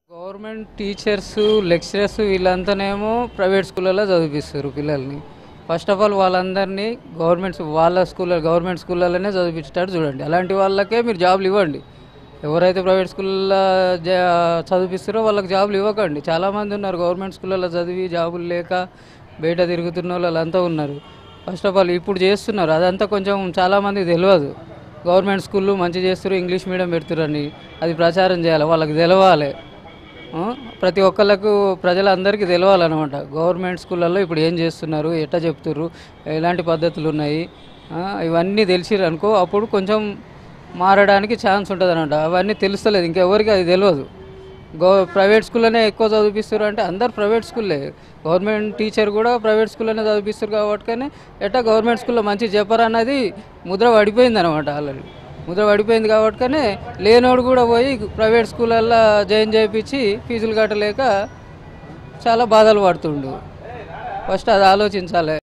government teachers lecturers వీళ్ళంతానేమో private స్కూళ్ళలో చదివిస్తారు పిల్లల్ని ఫస్ట్ ఆఫ్ ఆల్ వాళ్ళందరినీ గవర్నమెంట్ వాళ్ళ స్కూల్ గవర్నమెంట్ స్కూళ్ళలోనే చదివించేటట్టు చూడండి అలాంటి వాళ్ళకే మీరు జాబ్లు ఇవ్వండి ఎవరైతే ప్రైవేట్ స్కూల్లో చదివిస్తారో వాళ్ళకి జాబులు ఇవ్వకండి చాలామంది ఉన్నారు గవర్నమెంట్ స్కూళ్ళలో చదివి జాబులు లేక బయట తిరుగుతున్న వాళ్ళు వాళ్ళంతా ఉన్నారు ఫస్ట్ ఆఫ్ ఆల్ ఇప్పుడు చేస్తున్నారు అదంతా కొంచెం చాలామందికి తెలియదు గవర్నమెంట్ స్కూళ్ళు మంచి చేస్తారు ఇంగ్లీష్ మీడియం పెడుతురని అది ప్రచారం చేయాలి వాళ్ళకి తెలవాలి ఆ, ప్రతి ఒక్కళ్ళకు ప్రజలందరికీ తెలవాలన్నమాట గవర్నమెంట్ స్కూళ్ళల్లో ఇప్పుడు ఏం చేస్తున్నారు ఎట్లా చెప్తుర్రు ఎలాంటి పద్ధతులు ఉన్నాయి ఆ, ఇవన్నీ తెలిసిరు అనుకో అప్పుడు కొంచెం మారడానికి ఛాన్స్ ఉంటుంది అనమాట అవన్నీ తెలుస్తలేదు ఇంకెవరికి అది తెలియదు గో ప్రైవేట్ స్కూల్లోనే ఎక్కువ చదివిస్తారు అంటే అందరు ప్రైవేట్ స్కూల్లే గవర్నమెంట్ టీచర్ కూడా ప్రైవేట్ స్కూల్లోనే చదివిస్తారు కాబట్టి ఎట్టా గవర్నమెంట్ స్కూల్లో మంచి చెప్పరన్నది ముద్ర పడిపోయింది అనమాట ఆల్రెడీ ముద్ర పడిపోయింది కాబట్టి లేనోడు కూడా పోయి ప్రైవేట్ స్కూళ్ళల్లో జాయిన్ చేయించి ఫీజులు కట్టలేక చాలా బాధలు పడుతుండు ఫస్ట్ అది ఆలోచించాలి